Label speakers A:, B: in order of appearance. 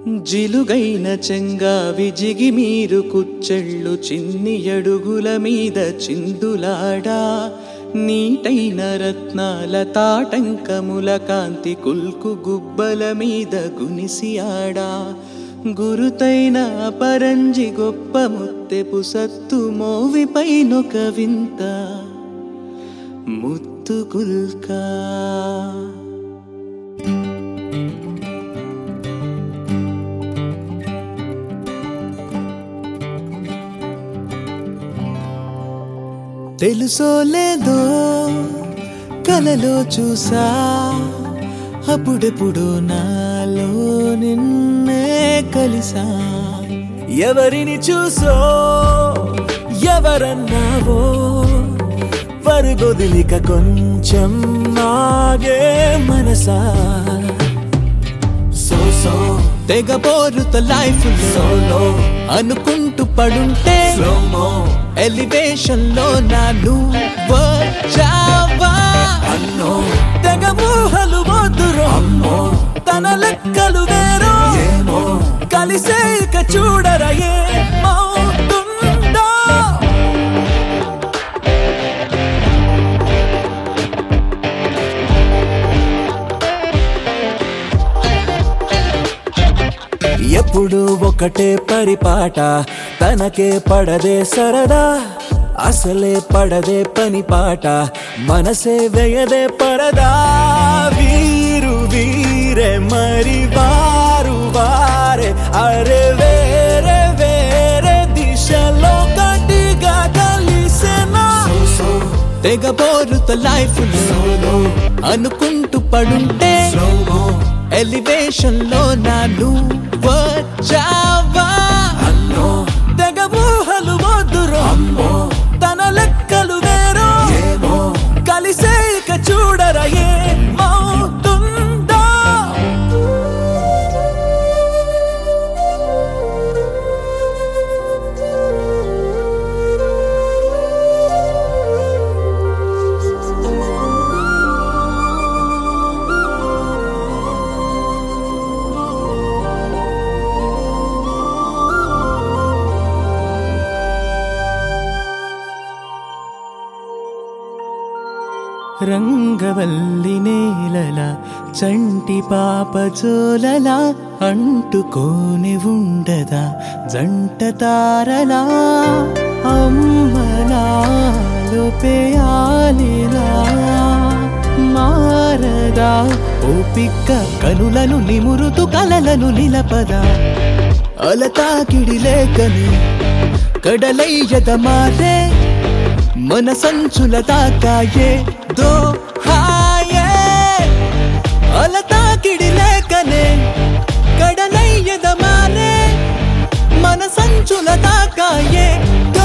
A: జిలుగైన చెంగావి జిగి మీరు కుచ్చెళ్ళు చిన్ని అడుగుల మీద చిందులాడా నీటైన రత్నాల తాటంకముల కాంతి కుల్కు గుబ్బల మీద గునిసి ఆడా గురుతైన పరంజి గొప్ప ముత్తెపు సత్తు మోవిపైనొక వింత ముత్తు కుల్కా తెలుసో లేదో కలలో చూసా అప్పుడెప్పుడు నాలో నిన్నే కలిసా ఎవరిని చూసో ఎవరన్నావో పరుగొదిలిక కొంచెం ఆగే మనసా సో సో తెగ పోరుత లైఫ్
B: Solo.
A: అనుకుంటూ పడుంటే
B: స్లోమో
A: ఎలివేషన్ లో నాను వచ్చావా
B: అన్నో
A: తెగ ఊహలు వద్దురు
B: అమ్మో
A: తన లెక్కలు వేరు
B: ఏమో
A: కలిసే ఇక చూడరా ఏమవుతుందో ఎప్పుడు ఒకటే పరిపాట తనకే పడదే సరదా అసలే పడదే పని పాట మనసే వేయదే పరదా వీరు వీరే మరి వారు వారే అరే వేరే వేరే దిశలో గట్టిగా కలిసేనా
B: సో సో
A: తెగ పోరుత లైఫ్
B: Solo.
A: అనుకుంటూ పడుంటే
B: స్లోమో
A: ఎలివేషన్ లో నాను వచ్చావా
B: అన్నో
A: తెగ ఊహలు వద్దురు
B: అమ్మో
A: తన లెక్కలు వేరు
B: ఏమో
A: కలిసే ఇక చూడరా ఏమవుతుందో రంగవల్లి నేలల చంటి పాప జోలలా అంటుకోని ఉండదా జంట తారలా అమ్మలాలు పేయాలిలా మారదా ఓపిక్క కనులను నిమురుతూ కలలను నిలపదా అలతాకిడి లేకని కడలయ్యద మారే మన సంచుల తాకాయే దో హాయే అల తాకిడి లేకనే కడలయ్యద మారే మన సంచుల తాకాయే దో